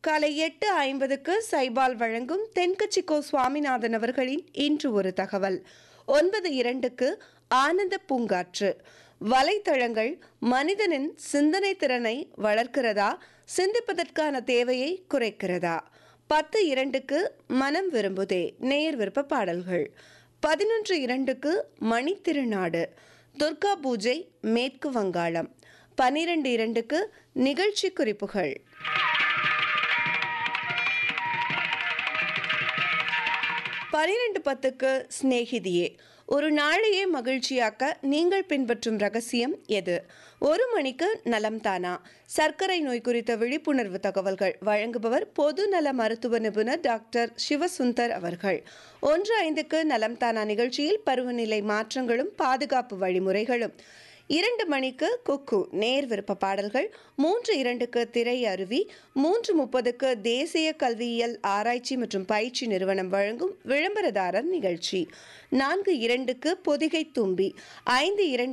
காலை எட்டு ஐம்பதுக்கு சைபால் வழங்கும் தென்கட்சிக்கோ சுவாமிநாதன் அவர்களின் இன்று ஒரு தகவல் ஒன்பது இரண்டுக்கு ஆனந்த பூங்காற்று வலைத்தளங்கள் மனிதனின் சிந்தனை திறனை வளர்க்கிறதா சிந்திப்பதற்கான தேவையை குறைக்கிறதா பத்து இரண்டுக்கு மனம் விரும்புதே நேர் விருப்ப பாடல்கள் பதினொன்று இரண்டுக்கு மணித்திருநாடு துர்கா பூஜை மேற்கு வங்காளம் பனிரெண்டு இரண்டுக்கு நிகழ்ச்சி குறிப்புகள் பனிரெண்டு பத்துக்கு சிநேகிதியே ஒரு நாளையே மகிழ்ச்சியாக்க நீங்கள் பின்பற்றும் ரகசியம் எது ஒரு மணிக்கு நலம் தானா சர்க்கரை நோய் குறித்த விழிப்புணர்வு தகவல்கள் வழங்குபவர் பொது நல மருத்துவ நிபுணர் டாக்டர் சிவசுந்தர் அவர்கள் ஒன்று ஐந்துக்கு நலம் தானா நிகழ்ச்சியில் பருவநிலை மாற்றங்களும் பாதுகாப்பு வழிமுறைகளும் இரண்டு மணிக்கு குக்கு நேர் விருப்ப பாடல்கள் மூன்று இரண்டுக்கு திரை அருவி மூன்று முப்பதுக்கு தேசிய கல்வியியல் ஆராய்ச்சி மற்றும் பயிற்சி நிறுவனம் வழங்கும் விளம்பரதாரர் நிகழ்ச்சி நான்கு இரண்டுக்கு பொதிகை தும்பி ஐந்து இரண்டு